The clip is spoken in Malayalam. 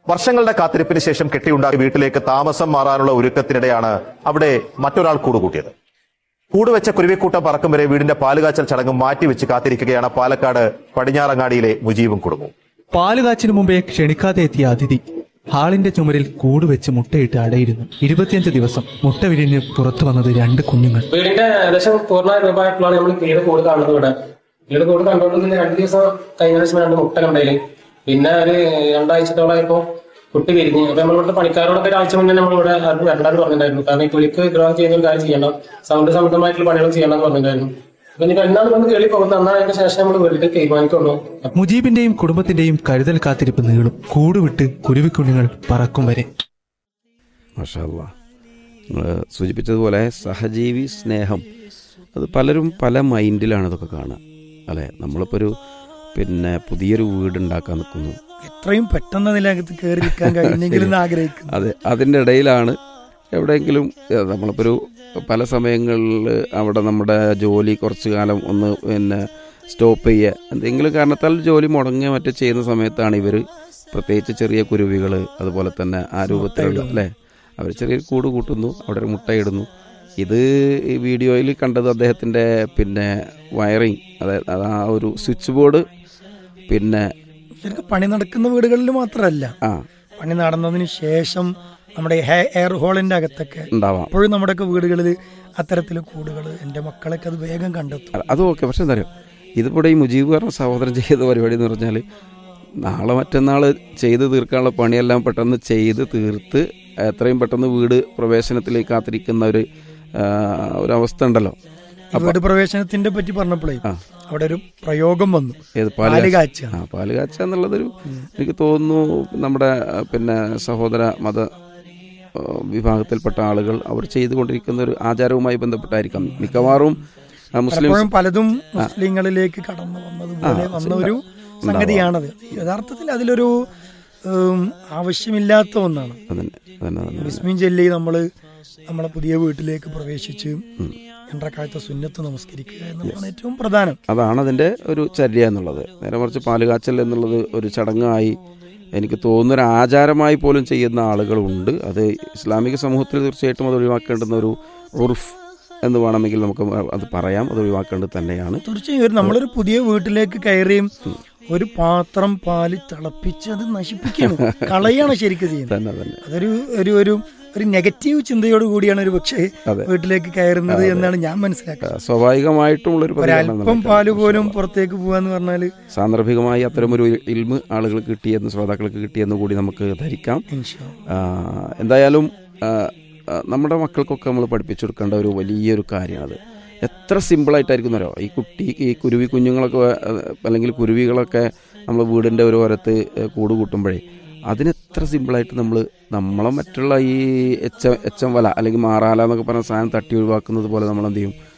വർഷങ്ങളുടെ കാത്തിരിപ്പിന് ശേഷം കെട്ടിയുണ്ടാക്കിയ വീട്ടിലേക്ക് താമസം മാറാനുള്ള ഒരുക്കത്തിനിടെയാണ് അവിടെ മറ്റൊരാൾ കൂടുകൂട്ടിയത് കൂടുവെച്ച കുരുവിക്കൂട്ടം പറക്കും വരെ വീടിന്റെ പാലുകാച്ചൽ ചടങ്ങ് മാറ്റിവെച്ച് കാത്തിരിക്കുകയാണ് പാലക്കാട് പടിഞ്ഞാറങ്ങാടിയിലെ മുജീബും കുടുംബവും പാലുകാച്ചിനു മുമ്പേ ക്ഷണിക്കാതെ എത്തിയ അതിഥി ഹാളിന്റെ ചുമരിൽ കൂടുവെച്ച് മുട്ടയിട്ട് അടയിരുന്നു ഇരുപത്തിയഞ്ച് ദിവസം മുട്ട വിരിഞ്ഞ് പുറത്തു വന്നത് രണ്ട് കുഞ്ഞുങ്ങൾ വീടിന്റെ ഏകദേശം പൂർണ്ണ രൂപമായിട്ടുള്ളതാണ് നമ്മൾ വീട് കൂട് കാണുന്നത് ഇവിടെ വീട് കൂട് കണ്ടുകൊണ്ടിരുന്ന രണ്ട് ദിവസം കഴിഞ്ഞ ദിവസം രണ്ട് മുട്ട കണ്ടതില് പിന്നെ ഒരു രണ്ടാഴ്ചത്തോളമായപ്പോ കുട്ടി വിരിഞ്ഞ് അപ്പൊ നമ്മളിവിടുത്തെ പണിക്കാരോടൊക്കെ ഒരാഴ്ച മുന്നേ നമ്മളിവിടെ അത് വരണ്ടാന്ന് പറഞ്ഞിട്ടുണ്ടായിരുന്നു കാരണം ഈ തൊലിക്ക് ദ്രോഹം ചെയ്യുന്ന ഒരു കാര്യം ചെയ്യണം സൗണ്ട് സംബന്ധമായിട്ടുള്ള പണികൾ ചെയ്യണം എന്ന് പറഞ്ഞിട്ടുണ്ടായിരുന്നു അപ്പൊ ഇനി എന്നാണ് നമ്മൾ കേളി പോകുന്നത് അന്നാണ് അതിന് ശേഷം നമ്മൾ വീട്ടിൽ തീരുമാനിക്കുള്ളൂ മുജീബിന്റെയും കുടുംബത്തിന്റെയും കരുതൽ കാത്തിരിപ്പ് നീളും കൂടുവിട്ട് കുരുവിക്കുഞ്ഞുങ്ങൾ പറക്കും വരെ മാഷാല്ല നിങ്ങൾ സൂചിപ്പിച്ചതുപോലെ സഹജീവി സ്നേഹം അത് പലരും പല മൈൻഡിലാണ് ഇതൊക്കെ കാണുക അല്ലേ നമ്മളിപ്പോൾ ഒരു പിന്നെ പുതിയൊരു വീട് ഉണ്ടാക്കാൻ നിൽക്കുന്നു എത്രയും പെട്ടെന്ന് അതിനകത്ത് കയറി നിൽക്കാൻ കഴിഞ്ഞെങ്കിലും എന്ന് ആഗ്രഹിക്കുന്നു അതെ അതിൻ്റെ ഇടയിലാണ് എവിടെയെങ്കിലും ഏഹ്, നമ്മളിപ്പോൾ ഒരു പല സമയങ്ങളിൽ അവിടെ നമ്മുടെ ജോലി കുറച്ച് കാലം ഒന്ന് പിന്നെ സ്റ്റോപ്പ് ചെയ്യുക എന്തെങ്കിലും കാരണത്താൽ ജോലി മുടങ്ങുക മറ്റോ ചെയ്യുന്ന സമയത്താണ് ഇവർ പ്രത്യേകിച്ച് ചെറിയ കുരുവികൾ അതുപോലെ തന്നെ ആ രൂപത്തിലുള്ള അല്ലേ അവർ ചെറിയൊരു കൂട് കൂട്ടുന്നു അവിടെ ഒരു മുട്ടയിടുന്നു ഇത് ഈ വീഡിയോയിൽ കണ്ടത് അദ്ദേഹത്തിൻ്റെ പിന്നെ വയറിങ് അതായത് അത് ആ ഒരു സ്വിച്ച് ബോർഡ് പിന്നെ ശരിക്കും പണി നടക്കുന്ന വീടുകളിൽ മാത്രമല്ല ആ പണി നടന്നതിന് ശേഷം നമ്മുടെ ഹെ- എയർ ഹോളിന്റെ അകത്തൊക്കെ ഉണ്ടാവാം അപ്പോഴും നമ്മുടെയൊക്കെ വീടുകളിൽ അത്തരത്തില് കൂടുകൾ എന്റെ മക്കളൊക്കെ അത് വേഗം കണ്ടെത്തും അ- അത് ഓക്കെ പക്ഷെ എന്താ പറയുക ഇതിവിടെ ഈ മുജീബ് പറഞ്ഞ സഹോദരൻ ചെയ്ത പരിപാടി എന്ന് പറഞ്ഞാൽ നാളെ മറ്റന്നാൾ ചെയ്ത് തീർക്കാനുള്ള പണിയെല്ലാം പെട്ടെന്ന് ചെയ്ത് തീർത്ത് എത്രയും പെട്ടെന്ന് വീട് പ്രവേശനത്തിലേക്ക് കാത്തിരിക്കുന്ന ഒരു ആ, ഒരു അവസ്ഥ ഉണ്ടല്ലോ ഈ വീട് പ്രവേശനത്തിന്റെ പറ്റി പറഞ്ഞപ്പോഴേ ആ. അവിടെ ഒരു പ്രയോഗം വന്നു ഏത് പാല് പാല് കാച്ചുക. ആ പാല് കാച്ച എന്നുള്ളതൊരു എനിക്ക് തോന്നുന്നു നമ്മുടെ ആ, പിന്നെ സഹോദര മത ആ, വിഭാഗത്തിൽപ്പെട്ട ആളുകൾ അവർ ചെയ്തുകൊണ്ടിരിക്കുന്ന ഒരു ആചാരവുമായി ബന്ധപ്പെട്ടായിരിക്കാം മിക്കവാറും ആ, മുസ്ലിം പലപ്പോഴും പലതും മുസ്ലിങ്ങളിലേക്ക് കടന്നു വന്നതുപോലെ ആ, വന്ന ഒരു സംഗതിയാണത് യഥാർത്ഥത്തിൽ അതിലൊരു ഉം, ആവശ്യമില്ലാത്ത ഒന്നാണ് അതന്നെ അതന്നെ അതന്നെ ബിസ്മിൻ ചൊല്ലി നമ്മൾ നമ്മളെ പുതിയ വീട്ടിലേക്ക് പ്രവേശിച്ച് രണ്ടരക്കാലത്തെ സുന്നത്ത് നമസ്കരിക്കുക എന്നുള്ളതാണ് ഏറ്റവും പ്രധാനം അതാണ് അതിൻ്റെ ഒരു ചര്യ എന്നുള്ളത് നേരെ മറിച്ച് പാലുകാച്ചൽ എന്നുള്ളത് ഒരു ചടങ്ങായി എനിക്ക് തോന്നുന്ന ഒരു ആചാരമായി പോലും ചെയ്യുന്ന ആളുകളുണ്ട് അത് ഇസ്ലാമിക സമൂഹത്തിൽ തീർച്ചയായിട്ടും അത് ഒഴിവാക്കേണ്ടുന്ന ഒരു ഉറുഫ് എന്ന് വേണമെങ്കിൽ നമുക്ക് അത് പറയാം അത് ഒഴിവാക്കേണ്ടത് തന്നെയാണ് തീർച്ചയായും ഒരു നമ്മളൊരു പുതിയ വീട്ടിലേക്ക് കയറിയും ഒരു പാത്രം പാല് തിളപ്പിച്ച് അത് നശിപ്പിക്കുകയാണ് കളയാണ് ശരിക്കും ചെയ്യുന്നത് തന്നെ തന്നെ അതൊരു ഒരു ഒരു ഒരു നെഗറ്റീവ് ചിന്തയോട് കൂടിയാണ് ഒരു പക്ഷേ അതെ. വീട്ടിലേക്ക് കയറുന്നത് എന്നാണ് ഞാൻ മനസ്സിലാക്കുന്നത് സ്വാഭാവികമായിട്ടുള്ളൊരു പ്രതികരണം ഒരല്പം നമുക്ക് പാല് പോലും പുറത്തേക്ക് പോവാന്ന് പറഞ്ഞാല് സാന്ദർഭികമായി അത്തരമൊരു ഇൽമ് ആളുകൾക്ക് കിട്ടിയെന്ന് ശ്രോതാക്കൾക്ക് കിട്ടിയെന്ന് കൂടി നമുക്ക് ധരിക്കാം ഇൻഷാ ആ, എന്തായാലും ആ, ആ, നമ്മുടെ മക്കൾക്കൊക്കെ നമ്മൾ പഠിപ്പിച്ചു കൊടുക്കേണ്ട ഒരു വലിയൊരു കാര്യമാണത് എത്ര സിമ്പിളായിട്ടായിരിക്കും അറിയോ ഈ കുട്ടി ഈ കുരുവി കുഞ്ഞുങ്ങളൊക്കെ ആ, അല്ലെങ്കിൽ കുരുവികളൊക്കെ നമ്മൾ വീടിൻ്റെ ഒരു ഓരത്ത് കൂട് കൂട്ടുമ്പോഴേ അതിന് എത്ര സിമ്പിളായിട്ട് നമ്മൾ നമ്മളെ മറ്റുള്ള ഈ എച്ച എച്ചം വല അല്ലെങ്കിൽ മാറാല എന്നൊക്കെ പറഞ്ഞ സാധനം തട്ടി ഒഴിവാക്കുന്നത് പോലെ നമ്മൾ എന്ത് ചെയ്യും